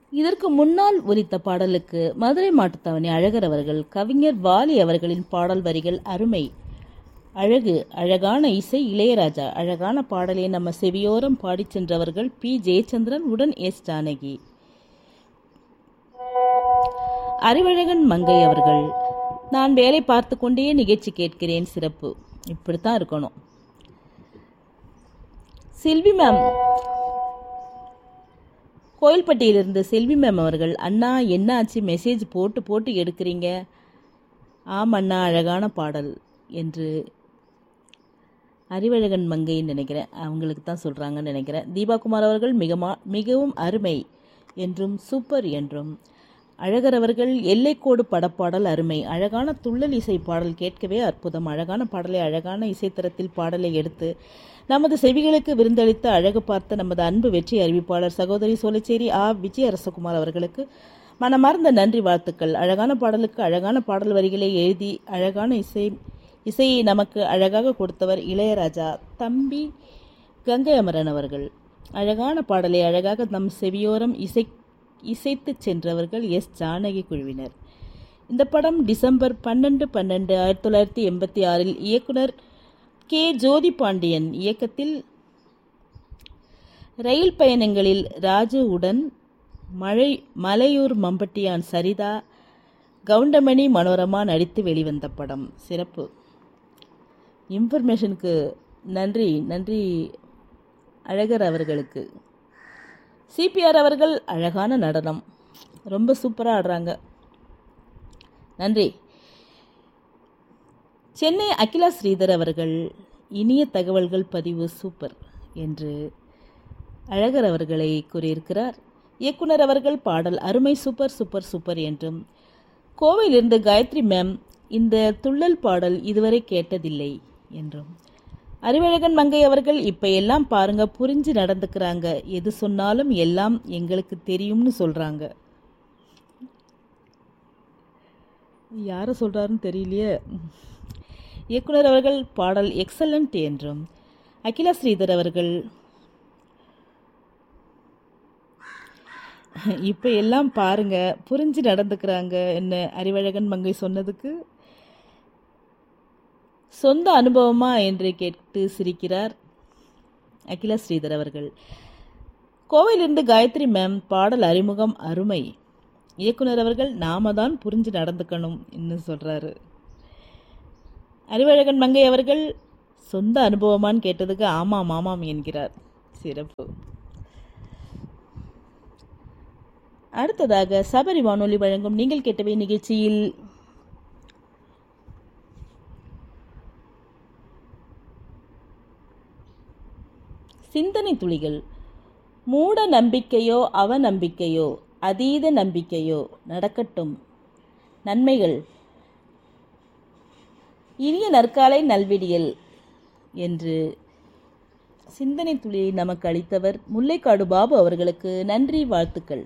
இதற்கு முன்னால் ஒலித்த பாடலுக்கு மதுரை மாட்டுத்தாவணி அழகர் அவர்கள் கவிஞர் வாலி அவர்களின் பாடல் வரிகள் அருமை அழகு அழகான இசை இளையராஜா அழகான பாடலை நம்ம செவியோரம் பாடிச் சென்றவர்கள் பி ஜெயச்சந்திரன் உடன் எஸ் ஜானகி அறிவழகன் மங்கை அவர்கள் நான் வேலை பார்த்து கொண்டே நிகழ்ச்சி கேட்கிறேன் சிறப்பு இப்படித்தான் இருக்கணும் செல்வி மேம் கோயில்பட்டியிலிருந்து செல்வி மேம் அவர்கள் அண்ணா என்ன ஆச்சு மெசேஜ் போட்டு போட்டு எடுக்கிறீங்க ஆம் அண்ணா அழகான பாடல் என்று அறிவழகன் மங்கைன்னு நினைக்கிறேன் அவங்களுக்கு தான் சொல்கிறாங்கன்னு நினைக்கிறேன் தீபாகுமார் அவர்கள் மிகமா மிகவும் அருமை என்றும் சூப்பர் என்றும் அழகர் அவர்கள் எல்லைக்கோடு படப்பாடல் அருமை அழகான துள்ளல் இசை பாடல் கேட்கவே அற்புதம் அழகான பாடலை அழகான இசைத்தரத்தில் பாடலை எடுத்து நமது செவிகளுக்கு விருந்தளித்த அழகு பார்த்த நமது அன்பு வெற்றி அறிவிப்பாளர் சகோதரி சோலைச்சேரி ஆ விஜய் அரசகுமார் அவர்களுக்கு மனமார்ந்த நன்றி வாழ்த்துக்கள் அழகான பாடலுக்கு அழகான பாடல் வரிகளை எழுதி அழகான இசை இசையை நமக்கு அழகாக கொடுத்தவர் இளையராஜா தம்பி கங்கை அமரன் அவர்கள் அழகான பாடலை அழகாக நம் செவியோரம் இசை இசைத்து சென்றவர்கள் எஸ் ஜானகி குழுவினர் இந்த படம் டிசம்பர் பன்னெண்டு பன்னெண்டு ஆயிரத்தி தொள்ளாயிரத்தி எண்பத்தி ஆறில் இயக்குனர் கே ஜோதி பாண்டியன் இயக்கத்தில் ரயில் பயணங்களில் ராஜுவுடன் மழை மலையூர் மம்பட்டியான் சரிதா கவுண்டமணி மனோரமா நடித்து வெளிவந்த படம் சிறப்பு இன்ஃபர்மேஷனுக்கு நன்றி நன்றி அழகர் அவர்களுக்கு சிபிஆர் அவர்கள் அழகான நடனம் ரொம்ப சூப்பராக ஆடுறாங்க நன்றி சென்னை அகிலா ஸ்ரீதர் அவர்கள் இனிய தகவல்கள் பதிவு சூப்பர் என்று அழகர் அவர்களை கூறியிருக்கிறார் இயக்குனர் அவர்கள் பாடல் அருமை சூப்பர் சூப்பர் சூப்பர் என்றும் கோவையிலிருந்து காயத்ரி மேம் இந்த துள்ளல் பாடல் இதுவரை கேட்டதில்லை என்றும் அறிவழகன் மங்கை அவர்கள் இப்ப எல்லாம் பாருங்க புரிஞ்சு நடந்துக்கிறாங்க எது சொன்னாலும் எல்லாம் எங்களுக்கு தெரியும்னு சொல்றாங்க யாரை சொல்றாருன்னு தெரியலையே இயக்குனர் அவர்கள் பாடல் எக்ஸலண்ட் என்றும் அகிலா ஸ்ரீதர் அவர்கள் இப்போ எல்லாம் பாருங்க புரிஞ்சு நடந்துக்கிறாங்க என்ன அறிவழகன் மங்கை சொன்னதுக்கு சொந்த அனுபவமா என்று கேட்டு சிரிக்கிறார் அகிலா ஸ்ரீதர் அவர்கள் கோவையிலிருந்து காயத்ரி மேம் பாடல் அறிமுகம் அருமை இயக்குனர் அவர்கள் நாம தான் புரிஞ்சு நடந்துக்கணும் இன்னும் சொல்றாரு அறிவழகன் மங்கை அவர்கள் சொந்த அனுபவமான்னு கேட்டதுக்கு ஆமாம் ஆமாம் என்கிறார் சிறப்பு அடுத்ததாக சபரி வானொலி வழங்கும் நீங்கள் கேட்டவை நிகழ்ச்சியில் சிந்தனை துளிகள் மூட நம்பிக்கையோ அவநம்பிக்கையோ அதீத நம்பிக்கையோ நடக்கட்டும் நன்மைகள் இனிய நற்காலை நல்விடியல் என்று சிந்தனை துளியை நமக்கு அளித்தவர் முல்லைக்காடு பாபு அவர்களுக்கு நன்றி வாழ்த்துக்கள்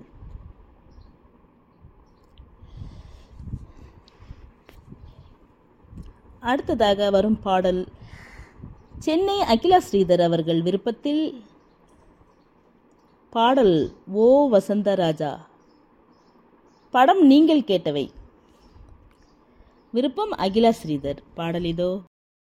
அடுத்ததாக வரும் பாடல் சென்னை அகிலா ஸ்ரீதர் அவர்கள் விருப்பத்தில் பாடல் ஓ வசந்தராஜா படம் நீங்கள் கேட்டவை விருப்பம் அகிலா ஸ்ரீதர் பாடல் இதோ